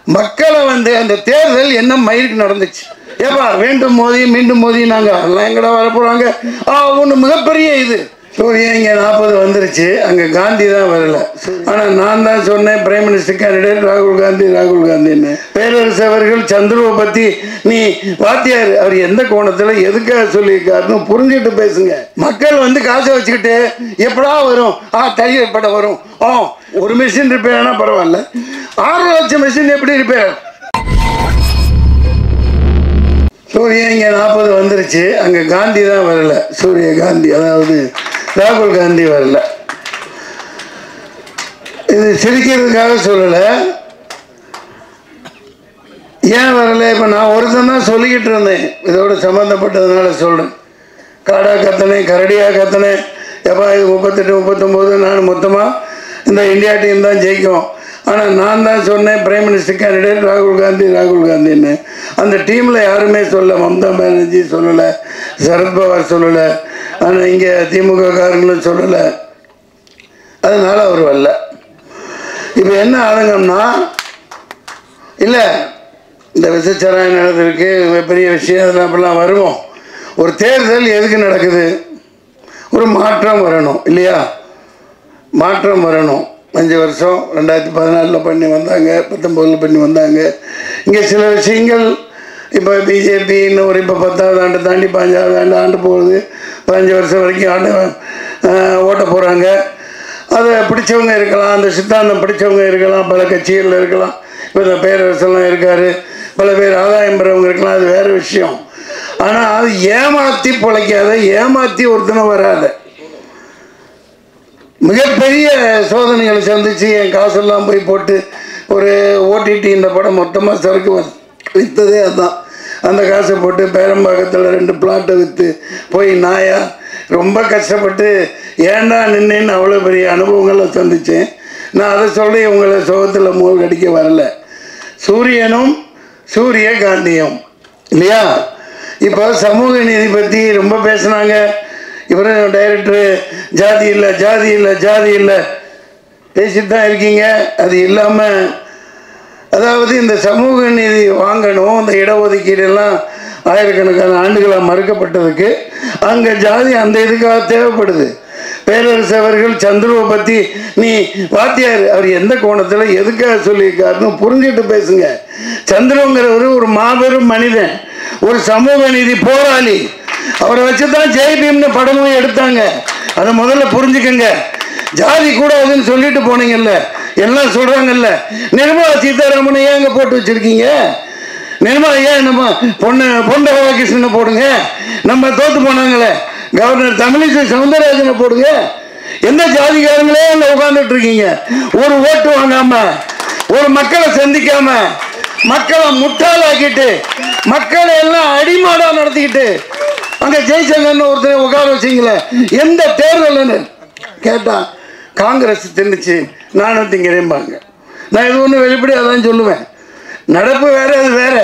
மக்களை வந்து அந்த தேர்தல் என்ன மயிருக்கு நடந்துச்சு ஏப்பா வேண்டும் மோதி மீண்டும் மோதி நாங்கள் எல்லாம் எங்கடா வர போகிறாங்க ஆ ஒன்று மிகப்பெரிய இது சூரியன் இங்கே நாற்பது வந்துருச்சு அங்கே காந்தி தான் வரல ஆனால் நான் தான் சொன்னேன் பிரைம் மினிஸ்டர் கேண்டிடேட் ராகுல் காந்தி ராகுல் காந்தின்னு பேரரசு அவர்கள் சந்துருவை பற்றி நீ வாத்தியார் அவர் எந்த கோணத்தில் எதுக்காக சொல்லியிருக்காருன்னு புரிஞ்சுட்டு பேசுங்க மக்கள் வந்து காசை வச்சுக்கிட்டு எப்படா வரும் ஆ தயிர் படம் வரும் ஆ ஒரு மிஷின் ரிப்பேர்னா பரவாயில்ல ஆறு லட்சம் மிஷின் எப்படி ரிப்பேர் சூரியன் இங்கே நாற்பது வந்துருச்சு அங்கே காந்தி தான் வரல சூரிய காந்தி அதாவது ராகுல் காந்தி வரல இது சிரிக்கிறதுக்காக சொல்லலை ஏன் வரல இப்போ நான் ஒருத்தன் தான் சொல்லிக்கிட்டு இருந்தேன் இதோட சம்மந்தப்பட்டதுனால சொல்கிறேன் காடா கத்தனேன் கரடியாக கத்தனேன் எப்பா இது முப்பத்தெட்டு முப்பத்தொம்போது நான் மொத்தமாக இந்த இந்தியா டீம் தான் ஜெயிக்கும் ஆனால் நான் தான் சொன்னேன் பிரைம் மினிஸ்டர் கேண்டிடேட் ராகுல் காந்தி ராகுல் காந்தின்னு அந்த டீமில் யாருமே சொல்ல மம்தா பானர்ஜி சொல்லலை சரத்பவார் சொல்லலை ஆனால் இங்கே திமுக காரங்களும் சொல்லலை அதனால அவர் வரல இப்போ என்ன ஆளுங்கம்னா இல்லை இந்த விசச்சாராயம் நடந்திருக்கு பெரிய விஷயம் அதெல்லாம் அப்படிலாம் வருவோம் ஒரு தேர்தல் எதுக்கு நடக்குது ஒரு மாற்றம் வரணும் இல்லையா மாற்றம் வரணும் அஞ்சு வருஷம் ரெண்டாயிரத்தி பதினாலில் பண்ணி வந்தாங்க பத்தொம்போதில் பண்ணி வந்தாங்க இங்கே சில விஷயங்கள் இப்போ பிஜேபி இன்னும் ஒரு இப்போ பத்தாவது ஆண்டு தாண்டி பதினஞ்சாவது ஆண்டு ஆண்டு போகுது பதினஞ்சு வருஷம் வரைக்கும் ஆண்டு ஆஹ், ஓட்ட போகிறாங்க அதை பிடிச்சவங்க இருக்கலாம் அந்த சித்தாந்தம் பிடிச்சவங்க இருக்கலாம் பல கட்சிகளில் இருக்கலாம் இப்போ இந்த பேரரசெல்லாம் இருக்கார் பல பேர் ஆதாயம் பெறவங்க இருக்கலாம் அது வேறு விஷயம் ஆனால் அது ஏமாற்றி பிழைக்காத ஏமாற்றி ஒருத்தனை வராத மிகப்பெரிய சோதனைகளை சந்திச்சு என் காசெல்லாம் போய் போட்டு ஒரு ஓடிடி இந்த படம் மொத்தமாக சரக்கு வ- விற்றதே அதுதான் அந்த காசை போட்டு பேரம்பாக்கத்தில் ரெண்டு பிளாட்டை விற்று போய் நாயா ரொம்ப கஷ்டப்பட்டு ஏன்டா நின்னேன்னு அவ்வளோ பெரிய அனுபவங்களை சந்தித்தேன் நான் அதை சொல்லி உங்களை சோகத்தில் மூழ்கடிக்க வரல சூரியனும் சூரிய காந்தியும் இல்லையா இப்போ சமூக நீதி பற்றி ரொம்ப பேசுனாங்க இவரும் டைரக்டரு ஜாதி இல்லை ஜாதி இல்லை ஜாதி இல்லை பேசிட்டு தான் இருக்கீங்க அது இல்லாமல் அதாவது இந்த சமூக நீதி வாங்கணும் இந்த இடஒதுக்கீடெல்லாம் ஆயிரக்கணக்கான ஆண்டுகளாக மறுக்கப்பட்டதுக்கு அங்கே ஜாதி அந்த இதுக்காக தேவைப்படுது பேரரசு அவர்கள் சந்துருவை பற்றி நீ வாத்தியார் அவர் எந்த கோணத்தில் எதுக்காக சொல்லியிருக்காருன்னு புரிஞ்சுட்டு பேசுங்க சந்துருங்கிறவர் ஒரு மாபெரும் மனிதன் ஒரு சமூக நீதி போராளி அவரை வச்சு தான் ஜெய்பீம்னு படமும் எடுத்தாங்க அதை முதல்ல புரிஞ்சுக்கங்க ஜாதி கூடாதுன்னு சொல்லிட்டு போனீங்கல்ல எல்லாம் சொல்றாங்கல்ல நிர்மலா சீதாராமனை ஏன் இங்க போட்டு வச்சிருக்கீங்க நிர்மலா ஏன் நம்ம பொண்ணு பொன் ராதாகிருஷ்ணனை போடுங்க நம்ம தோத்து போனாங்களே கவர்னர் தமிழிசை சவுந்தரராஜனை போடுங்க எந்த ஜாதிக்காரங்களே அங்க உட்கார்ந்துட்டு இருக்கீங்க ஒரு ஓட்டு வாங்காம ஒரு மக்களை சந்திக்காம மக்களை முட்டாளாக்கிட்டு மக்களை எல்லாம் அடிமாடா நடத்திக்கிட்டு அங்க ஜெய்சங்கர்னு ஒருத்தரை உட்கார வச்சிங்களே எந்த தேர்தல்னு கேட்டா காங்கிரஸ் தின்னுச்சு நானும் திங்கிறேன்பாங்க நான் இது ஒன்று வெளிப்படையாக தான் சொல்லுவேன் நடப்பு வேற அது வேற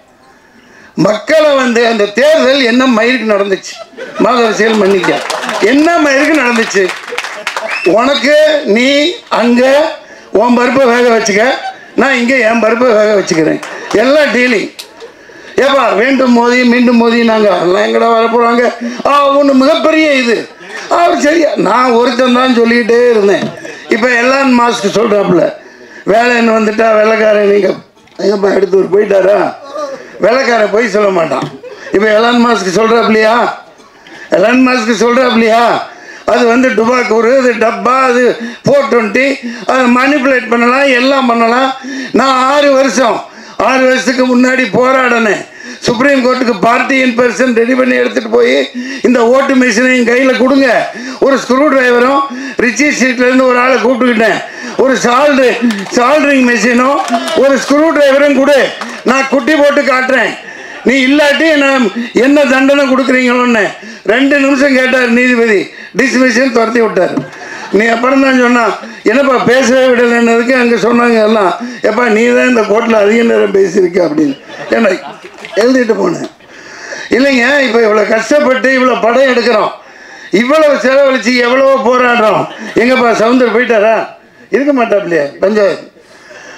மக்களை வந்து அந்த தேர்தல் என்ன மயிருக்கு நடந்துச்சு மாதரசியல் மன்னிக்க என்ன மயிருக்கு நடந்துச்சு உனக்கு நீ அங்கே உன் பருப்பை வேக வச்சுக்க நான் இங்கே என் பருப்பை வேக வச்சுக்கிறேன் எல்லாம் டீலிங் ஏப்பா வேண்டும் மோதி மீண்டும் மோதி நாங்கள் எல்லாம் எங்கடா வர போகிறாங்க ஆ ஒன்று மிகப்பெரிய இது அவர் சரியா நான் ஒருத்தன் தான் சொல்லிக்கிட்டே இருந்தேன் இப்போ எல்லாம் மாஸ்க் சொல்கிறாப்புல வேலைன்னு வந்துட்டா வெள்ளைக்காரன் நீங்கள் எங்கப்பா எடுத்து ஒரு போயிட்டாரா வெள்ளைக்காரன் போய் சொல்ல மாட்டான் இப்போ எலான் மாஸ்க் சொல்கிறாப்லையா எலான் மாஸ்க் சொல்கிறாப்லையா அது வந்து டுபாக்கூர் அது டப்பா அது ஃபோர் டுவெண்ட்டி அதை மணிப்புலேட் பண்ணலாம் எல்லாம் பண்ணலாம் நான் ஆறு வருஷம் ஆறு வருஷத்துக்கு முன்னாடி போராடினேன் சுப்ரீம் கோர்ட்டுக்கு பார்ட்டி இன் பர்சன் ரெடி பண்ணி எடுத்துகிட்டு போய் இந்த ஓட்டு மிஷினையும் கையில் கொடுங்க ஒரு ஸ்க்ரூ டிரைவரும் ரிச்சி ஸ்ட்ரீட்லேருந்து ஒரு ஆளை கூப்பிட்டுக்கிட்டேன் ஒரு சால்டு சால்ட்ரிங் மிஷினும் ஒரு ஸ்க்ரூ டிரைவரும் கொடு நான் குட்டி போட்டு காட்டுறேன் நீ இல்லாட்டி நான் என்ன தண்டனை கொடுக்குறீங்களோன்னு ரெண்டு நிமிஷம் கேட்டார் நீதிபதி டிஸ்மிஷன் துரத்தி விட்டார் நீ அப்புறம் தான் சொன்னான் என்னப்பா பேசவே விடலைன்னதுக்கு அங்கே சொன்னாங்க எல்லாம் எப்பா நீ தான் இந்த கோர்ட்டில் அதிக நேரம் பேசியிருக்க அப்படின்னு ஏன்னா எழுதிட்டு போனேன் இல்லைங்க இப்போ இவ்வளோ கஷ்டப்பட்டு இவ்வளோ படம் எடுக்கிறோம் இவ்வளவு செலவழிச்சு எவ்வளவோ போராடுறோம் எங்கப்பா சவுந்தர் போயிட்டாரா இருக்க மாட்டாப்லையா பஞ்சாயத்து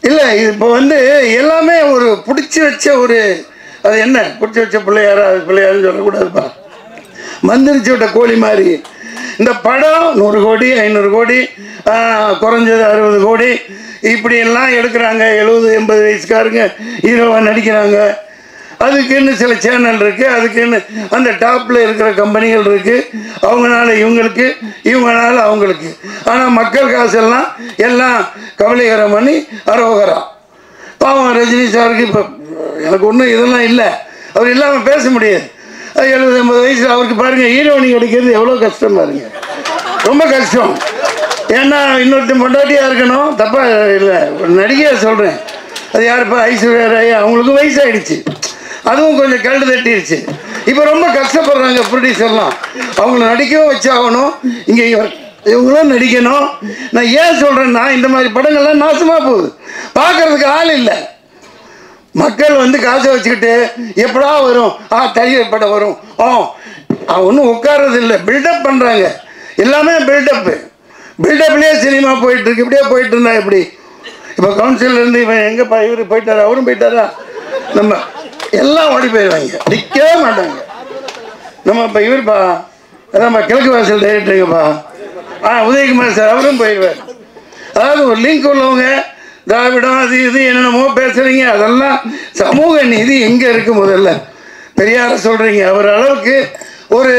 இல்லை இப்போ வந்து எல்லாமே ஒரு பிடிச்சி வச்ச ஒரு அது என்ன பிடிச்சி வச்ச பிள்ளையாரா அது பிள்ளையாருன்னு சொல்லக்கூடாதுப்பா மந்திரிச்சு விட்ட கோழி மாதிரி இந்த படம் நூறு கோடி ஐநூறு கோடி ஆ, குறைஞ்சது அறுபது கோடி இப்படி எல்லாம் எடுக்கிறாங்க எழுபது எண்பது வயசுக்காரங்க ஹீரோவாக நடிக்கிறாங்க அதுக்குன்னு சில சேனல் இருக்குது அதுக்குன்னு அந்த டாப்பில் இருக்கிற கம்பெனிகள் இருக்குது அவங்கனால இவங்களுக்கு இவங்கனால அவங்களுக்கு ஆனால் மக்கள் காசெல்லாம் எல்லாம் கவலைகரம் பண்ணி அரோகரம் பாவம் ரஜினி சாருக்கு இப்போ எனக்கு ஒன்றும் இதெல்லாம் இல்லை அவர் இல்லாமல் பேச முடியாது அது எழுபது எண்பது வயசு அவருக்கு பாருங்கள் ஹீரோனி கிடைக்கிறது எவ்வளோ கஷ்டம் பாருங்க ரொம்ப கஷ்டம் ஏன்னா இன்னொருத்தன் பொண்டாட்டியாக இருக்கணும் தப்பாக இல்லை ஒரு நடிகையாக சொல்கிறேன் அது யாருப்பா ஐஸ்வர்யா ராய் அவங்களுக்கும் வயசாயிடுச்சு அதுவும் கொஞ்சம் கழுடு தட்டிடுச்சு இப்போ ரொம்ப கஷ்டப்படுறாங்க ப்ரொடியூசர்லாம் அவங்கள நடிக்கவும் வச்சாகணும் இங்கே இவர் இவங்களும் நடிக்கணும் நான் ஏன் சொல்கிறேன்னா இந்த மாதிரி படங்கள்லாம் நாசமாக போகுது பார்க்கறதுக்கு ஆள் இல்லை மக்கள் வந்து காசை வச்சுக்கிட்டு எப்படா வரும் ஆ தயிர் படம் வரும் ஆ ஒன்றும் உட்கார்றது இல்லை பில்டப் பண்ணுறாங்க எல்லாமே பில்டப்பு பில்டப்லேயே சினிமா போயிட்டு இருக்கு இப்படியே போயிட்டு இருந்தா எப்படி இப்போ கவுன்சிலர்லேருந்து இவன் எங்கேப்பா இவர் போயிட்டாரா அவரும் போயிட்டாரா நம்ம எல்லாம் ஓடி போயிடுவாங்க நிற்கவே மாட்டாங்க நம்ம இப்போ இவருப்பா அதான்ப்பா கிழக்கு வாசல் டைரக்டருங்கப்பா ஆ உதயகுமார் சார் அவரும் போயிடுவார் அதாவது ஒரு லிங்க் உள்ளவங்க திராவிடம் அது இது என்னென்னமோ பேசுகிறீங்க அதெல்லாம் சமூக நீதி எங்கே இருக்குது முதல்ல பெரியார சொல்கிறீங்க அவர் அளவுக்கு ஒரு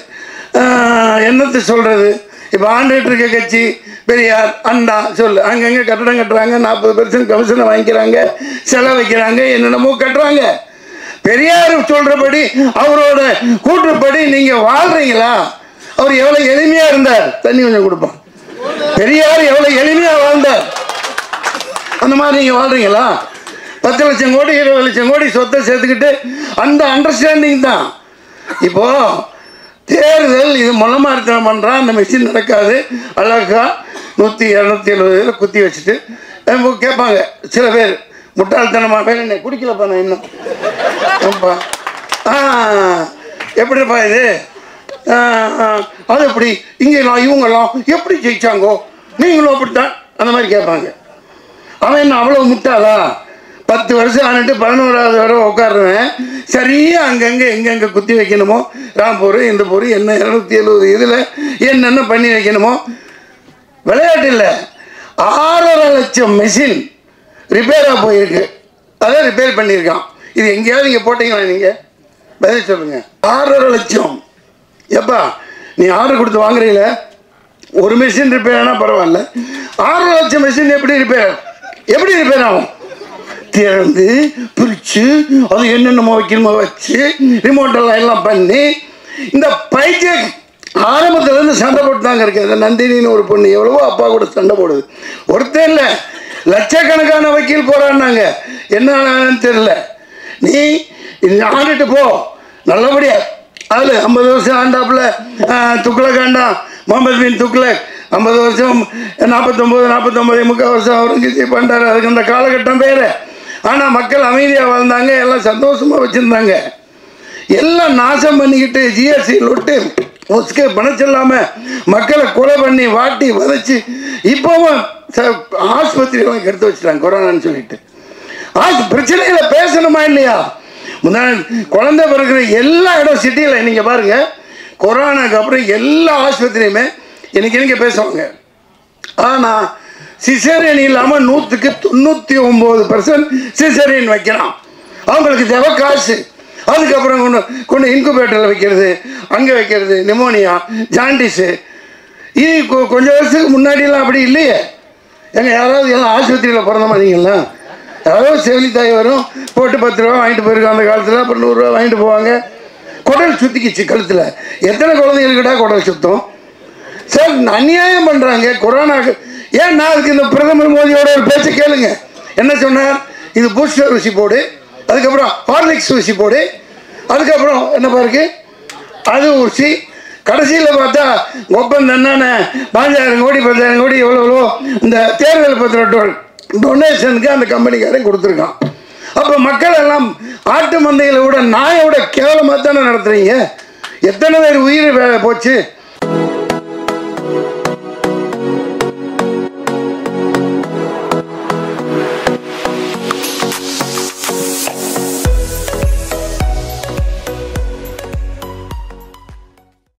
ஆஹ், என்னத்தை சொல்கிறது இப்போ ஆண்டுகிட்டு இருக்க கட்சி பெரியார் அண்ணா சொல்லு அங்கங்கே கட்டடம் கட்டுறாங்க நாற்பது பெர்சன்ட் கமிஷனை வாங்கிக்கிறாங்க செலவு வைக்கிறாங்க என்னென்னமோ கட்டுறாங்க பெரியார் சொல்றபடி அவரோட கூற்றுப்படி நீங்க வாழ்றீங்களா அவர் எவ்வளவு எளிமையா இருந்தார் தண்ணி கொஞ்சம் கொடுப்போம் பெரியார் எவ்வளவு எளிமையா வாழ்ந்தார் அந்த மாதிரி நீங்க வாழ்றீங்களா பத்து லட்சம் கோடி இருபது லட்சம் கோடி சொத்தை சேர்த்துக்கிட்டு அந்த அண்டர்ஸ்டாண்டிங் தான் இப்போ தேர்தல் இது மொளமாரித்தனம் பண்ணுறான் அந்த மிஷின் நடக்காது அழகா நூற்றி இரநூத்தி எழுபதுல குத்தி வச்சுட்டு அஹ் கேட்பாங்க சில பேர் முட்டாள்தனமாக பேர் என்ன குடிக்கலப்பா நான் இன்னும் ஆமாப்பா ஆ எப்படிப்பா இது ஆ, ஆ, அது எப்படி இங்கெல்லாம் இவங்கெல்லாம் எப்படி ஜெயிச்சாங்கோ நீங்களும் அப்படித்தான் அந்த மாதிரி கேட்பாங்க அவன் என்ன அவ்வளோ முட்டாளா பத்து வருஷம் ஆனிட்டு பதினோராவது வரை உட்காருவேன் சரியாக அங்கங்கே எங்கெங்கே குத்தி வைக்கணுமோ ராம்பூர் இந்த பூர் என்ன இரநூத்தி எழுபது இதில் என்னென்ன பண்ணி வைக்கணுமோ விளையாட்டு இல்லை ஆறரை லட்சம் மெஷின் ரிப்பேராக போயிருக்கு அதை ரிப்பேர் பண்ணியிருக்கான் இது எங்கேயாவது இங்கே போட்டீங்களா நீங்கள் பதில் சொல்லுங்கள் ஆறரை லட்சம் எப்பா நீ ஆர்டர் கொடுத்து வாங்குறீங்கள ஒரு மிஷின் ரிப்பேர் ஆனால் பரவாயில்ல ஆறரை லட்சம் மிஷின் எப்படி ரிப்பேர் எப்படி ரிப்பேர் ஆகும் திறந்து பிரித்து அது என்னென்னமோ வைக்கணுமோ வச்சு ரிமோட்டெல்லாம் எல்லாம் பண்ணி இந்த பைத்திய ஆரம்பத்துலேருந்து சண்டை போட்டு தாங்க இருக்கு அந்த நந்தினின்னு ஒரு பொண்ணு எவ்வளவோ அப்பா கூட சண்டை போடுது ஒருத்தர் இல்லை லட்சக்கணக்கான வக்கீல் போறான்னாங்க என்ன ஆனான்னு தெரியல நீ இது ஆண்டுட்டு போ நல்லபடியா அதில் ஐம்பது வருஷம் ஆண்டாப்புல துக்ளக் ஆண்டான் முகமது பின் துக்ளக் ஐம்பது வருஷம் நாற்பத்தொம்போது நாற்பத்தொம்போது முக்கால் வருஷம் அவுரங்கசீப் பண்ணார் அதுக்கு அந்த காலகட்டம் பேர் ஆனால் மக்கள் அமைதியாக வாழ்ந்தாங்க எல்லாம் சந்தோஷமாக வச்சுருந்தாங்க எல்லாம் நாசம் பண்ணிக்கிட்டு ஜிஎஸ்டி லொட்டு உஸ்கே பணம் சொல்லாமல் மக்களை கொலை பண்ணி வாட்டி வதைச்சு இப்போவும் ச- ஆஸ்பத்திரியெல்லாம் கெடுத்து வச்சுட்டாங்க கொரோனான்னு சொல்லிட்டு ஆஸ் பிரச்சனைகளை பேசணுமா இல்லையா முன்னா குழந்தை பிறகுற எல்லா இடம் சிட்டியில் நீங்கள் பாருங்கள் கொரோனாக்கு அப்புறம் எல்லா ஆஸ்பத்திரியுமே இன்னைக்கு இன்னைக்கு பேசுவாங்க ஆனால் சிசேரியன் இல்லாமல் நூற்றுக்கு தொண்ணூற்றி ஒம்பது பர்சன்ட் சிசேரியன் வைக்கிறான் அவங்களுக்கு தேவை காசு அதுக்கப்புறம் கொண்டு கொண்டு இன்குபேட்டரில் வைக்கிறது அங்கே வைக்கிறது நிமோனியா ஜாண்டிஸு இது கொ- கொஞ்சம் வருஷத்துக்கு முன்னாடிலாம் அப்படி இல்லையே எங்க யாராவது எல்லாம் ஆஸ்பத்திரியில் பிறந்த மாதிரிங்களா யாராவது செவிலி தாய் வரும் போட்டு பத்து ரூபா வாங்கிட்டு போயிருக்கோம் அந்த காலத்தில் அப்புறம் நூறுரூவா வாங்கிட்டு போவாங்க குடல் சுத்திக்கிச்சு கழுத்தில் எத்தனை குழந்தைகளுக்குடா குடல் சுத்தம் சார் அநியாயம் பண்ணுறாங்க கொரோனாக்கு ஏன் நான் அதுக்கு இந்த பிரதமர் மோடியோட ஒரு பேச்சை கேளுங்க என்ன சொன்னார் இது பூஸ்டர் ஊசி போடு அதுக்கப்புறம் ஹார்லிக்ஸ் ஊசி போடு அதுக்கப்புறம் என்ன பாருக்கு அது ஊசி கடைசியில் பார்த்தா ஒப்பந்தம் என்னென்ன பாஞ்சாயிரம் கோடி பத்தாயிரம் கோடி எவ்வளோ எவ்வளோ இந்த தேர்தல் பத்திர டொனேஷனுக்கு அந்த கம்பெனிக்காரன் கொடுத்துருக்கான் அப்போ மக்கள் எல்லாம் ஆட்டு மந்தைகளை விட நாயை விட கேவலமாக தானே நடத்துறீங்க எத்தனை பேர் உயிர் வே- போச்சு